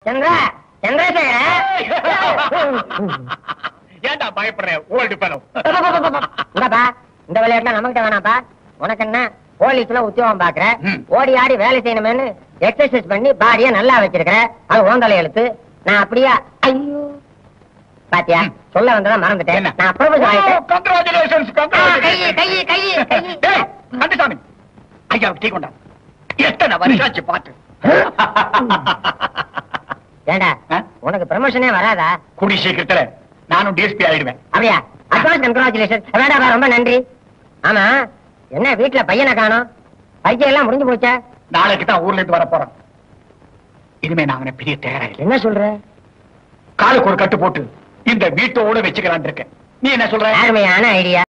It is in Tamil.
சந்திரா சந்திரசேகர ஏன்டா பயப்படுற ஓல்டு பலம் இந்தப்பா இந்த விளையாட்டுல நமக்கிட்ட வேணாப்பா உனக்கு என்ன போலீஸ்ல உத்தியோகம் பாக்குற ம். ஓடி ஆடி வேலை செய்யணுமேனு எக்ஸசைஸ் பண்ணி பாடிய நல்லா வச்சிருக்கிற அது ஓந்தலை எழுத்து நான் அப்படியா ஐயோ பாத்தியா ம். சொல்ல வந்ததா மறந்துட்டேன் என்ன? நான் ப்ரொபோஸ் ஆயிட்டேன் கங்க்ராச்சுலேஷன்ஸ் ஆ, கையை கையை கையை கையை டேய் கந்தசாமி ஐயா டீ கொண்டா எத்தனை வருஷாச்சு பாத்து ஏண்டா ஆ? உனக்கு ப்ரமோஷனே வராதா குடி சீக்கிரத்துல நானும் டிஎஸ்பி ஆயிடுவேன் அப்படியா அட்வான்ஸ் கங்க்ராச்சுலேஷன் வேண்டாப்பா ரொம்ப நன்றி ஆமா என்ன வீட்டுல பையனை காணோம் பரீட்சை எல்லாம் முடிஞ்சு போச்சா நாளைக்கு தான் ஊர்ல இருந்து வர போறோம் இனிமே நான் அவனை பெரிய தயாரா இல்லை என்ன சொல்ற காலுக்கு ஒரு கட்டு போட்டு இந்த வீட்டோட வச்சுக்கலான் இருக்கேன் நீ என்ன சொல்ற அருமையான ஐடியா